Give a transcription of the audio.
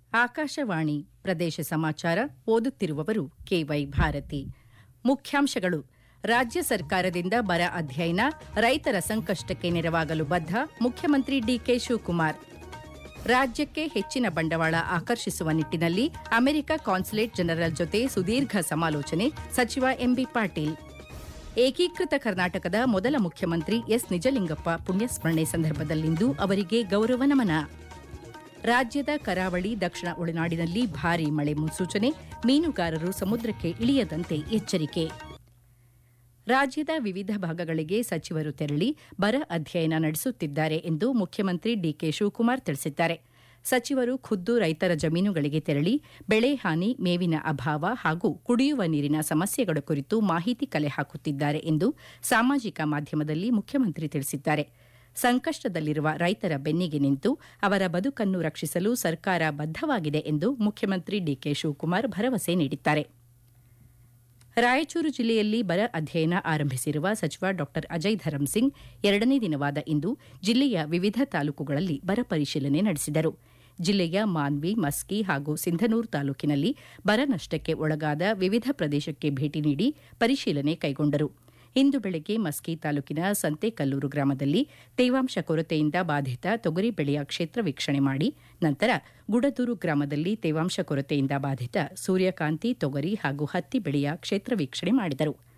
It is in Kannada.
ಆಕಾಶವಾಣಿ ಪ್ರದೇಶ ಸಮಾಚಾರ ಓದುತ್ತಿರುವವರು ಕೆವೈ ಭಾರತಿ ಮುಖ್ಯಾಂಶಗಳು ರಾಜ್ಯ ಸರ್ಕಾರದಿಂದ ಬರ ಅಧ್ಯಯನ ರೈತರ ಸಂಕಷ್ಟಕ್ಕೆ ನೆರವಾಗಲು ಬದ್ಧ ಮುಖ್ಯಮಂತ್ರಿ ಡಿಕೆ ಶಿವಕುಮಾರ್ ರಾಜ್ಯಕ್ಕೆ ಹೆಚ್ಚಿನ ಬಂಡವಾಳ ಆಕರ್ಷಿಸುವ ನಿಟ್ಟಿನಲ್ಲಿ ಅಮೆರಿಕ ಕಾನ್ಸುಲೇಟ್ ಜನರಲ್ ಜೊತೆ ಸುದೀರ್ಘ ಸಮಾಲೋಚನೆ ಸಚಿವ ಎಂಬಿ ಪಾಟೀಲ್ ಏಕೀಕೃತ ಕರ್ನಾಟಕದ ಮೊದಲ ಮುಖ್ಯಮಂತ್ರಿ ಎಸ್ ನಿಜಲಿಂಗಪ್ಪ ಪುಣ್ಯಸ್ಮರಣೆ ಸಂದರ್ಭದಲ್ಲಿಂದು ಅವರಿಗೆ ಗೌರವ ನಮನ ರಾಜ್ಯದ ಕರಾವಳಿ ದಕ್ಷಿಣ ಒಳನಾಡಿನಲ್ಲಿ ಭಾರೀ ಮಳೆ ಮುನ್ಸೂಚನೆ ಮೀನುಗಾರರು ಸಮುದ್ರಕ್ಕೆ ಇಳಿಯದಂತೆ ಎಚ್ಚರಿಕೆ ರಾಜ್ಯದ ವಿವಿಧ ಭಾಗಗಳಿಗೆ ಸಚಿವರು ತೆರಳಿ ಬರ ಅಧ್ಯಯನ ನಡೆಸುತ್ತಿದ್ದಾರೆ ಎಂದು ಮುಖ್ಯಮಂತ್ರಿ ಡಿಕೆ ಶಿವಕುಮಾರ್ ತಿಳಿಸಿದ್ದಾರೆ ಸಚಿವರು ಖುದ್ದು ರೈತರ ಜಮೀನುಗಳಿಗೆ ತೆರಳಿ ಬೆಳೆ ಹಾನಿ ಮೇವಿನ ಅಭಾವ ಹಾಗೂ ಕುಡಿಯುವ ನೀರಿನ ಸಮಸ್ಯೆಗಳ ಕುರಿತು ಮಾಹಿತಿ ಕಲೆ ಹಾಕುತ್ತಿದ್ದಾರೆ ಎಂದು ಸಾಮಾಜಿಕ ಮಾಧ್ಯಮದಲ್ಲಿ ಮುಖ್ಯಮಂತ್ರಿ ತಿಳಿಸಿದ್ದಾರೆ ಸಂಕಷ್ಟದಲ್ಲಿರುವ ರೈತರ ಬೆನ್ನಿಗೆ ನಿಂತು ಅವರ ಬದುಕನ್ನು ರಕ್ಷಿಸಲು ಸರ್ಕಾರ ಬದ್ದವಾಗಿದೆ ಎಂದು ಮುಖ್ಯಮಂತ್ರಿ ಡಿಕೆ ಶಿವಕುಮಾರ್ ಭರವಸೆ ನೀಡಿದ್ದಾರೆ ರಾಯಚೂರು ಜಿಲ್ಲೆಯಲ್ಲಿ ಬರ ಅಧ್ಯಯನ ಆರಂಭಿಸಿರುವ ಸಚಿವ ಡಾ ಅಜಯ್ ಧರಂ ಸಿಂಗ್ ಎರಡನೇ ದಿನವಾದ ಇಂದು ಜಿಲ್ಲೆಯ ವಿವಿಧ ತಾಲೂಕುಗಳಲ್ಲಿ ಬರ ಪರಿಶೀಲನೆ ನಡೆಸಿದರು ಜಿಲ್ಲೆಯ ಮಾನ್ವಿ ಮಸ್ಕಿ ಹಾಗೂ ಸಿಂಧನೂರು ತಾಲೂಕಿನಲ್ಲಿ ಬರ ನಷ್ಟಕ್ಕೆ ಒಳಗಾದ ವಿವಿಧ ಪ್ರದೇಶಕ್ಕೆ ಭೇಟಿ ನೀಡಿ ಪರಿಶೀಲನೆ ಕೈಗೊಂಡರು ಇಂದು ಬೆಳಗ್ಗೆ ಮಸ್ಕಿ ತಾಲೂಕಿನ ಸಂತೆಕಲ್ಲೂರು ಗ್ರಾಮದಲ್ಲಿ ತೇವಾಂಶ ಕೊರತೆಯಿಂದ ಬಾಧಿತ ತೊಗರಿ ಬೆಳೆಯ ಕ್ಷೇತ್ರ ವೀಕ್ಷಣೆ ಮಾಡಿ ನಂತರ ಗುಡದೂರು ಗ್ರಾಮದಲ್ಲಿ ತೇವಾಂಶ ಕೊರತೆಯಿಂದ ಬಾಧಿತ ಸೂರ್ಯಕಾಂತಿ ತೊಗರಿ ಹಾಗೂ ಹತ್ತಿ ಬೆಳೆಯ ಕ್ಷೇತ್ರ ವೀಕ್ಷಣೆ ಮಾಡಿದರು